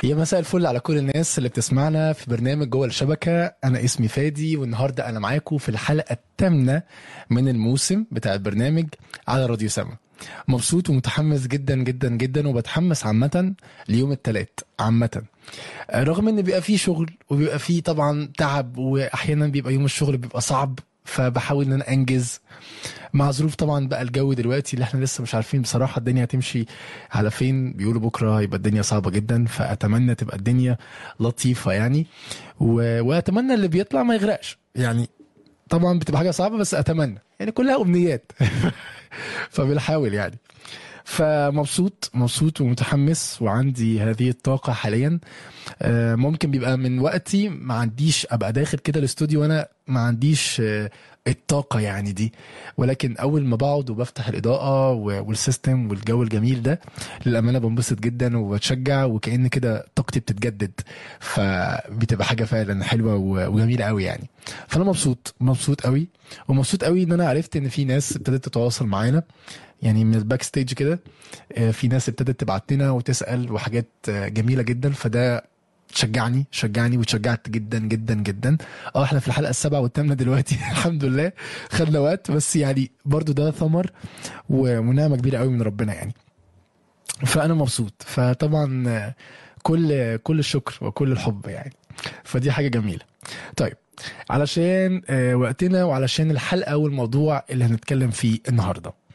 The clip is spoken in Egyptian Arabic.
يا مساء الفل على كل الناس اللي بتسمعنا في برنامج جوه الشبكة أنا اسمي فادي والنهاردة أنا معاكم في الحلقة الثامنة من الموسم بتاع البرنامج على راديو سما مبسوط ومتحمس جدا جدا جدا وبتحمس عامة ليوم الثلاث عامة رغم ان بيبقى فيه شغل وبيبقى فيه طبعا تعب واحيانا بيبقى يوم الشغل بيبقى صعب فبحاول ان انا انجز مع ظروف طبعا بقى الجو دلوقتي اللي احنا لسه مش عارفين بصراحه الدنيا هتمشي على فين بيقولوا بكره يبقى الدنيا صعبه جدا فاتمنى تبقى الدنيا لطيفه يعني و... واتمنى اللي بيطلع ما يغرقش يعني طبعا بتبقى حاجه صعبه بس اتمنى يعني كلها امنيات فبنحاول يعني فمبسوط مبسوط ومتحمس وعندي هذه الطاقة حاليا آه، ممكن بيبقى من وقتي ما عنديش ابقى داخل كده الاستوديو وانا ما عنديش آه، الطاقة يعني دي ولكن أول ما بقعد وبفتح الإضاءة و- والسيستم والجو الجميل ده للأمانة بنبسط جدا وبتشجع وكأن كده طاقتي بتتجدد فبتبقى حاجة فعلا حلوة و- وجميلة قوي يعني فأنا مبسوط مبسوط قوي ومبسوط قوي إن أنا عرفت إن في ناس ابتدت تتواصل معانا يعني من الباك ستيج كده آه، في ناس ابتدت تبعت لنا وتسأل وحاجات آه، جميلة جدا فده شجعني شجعني وتشجعت جدا جدا جدا اه احنا في الحلقه السابعه والثامنه دلوقتي الحمد لله خدنا وقت بس يعني برضو ده ثمر و- ونعمه كبيره قوي من ربنا يعني فانا مبسوط فطبعا آه، كل كل الشكر وكل الحب يعني فدي حاجه جميله طيب علشان آه، وقتنا وعلشان الحلقه والموضوع اللي هنتكلم فيه النهارده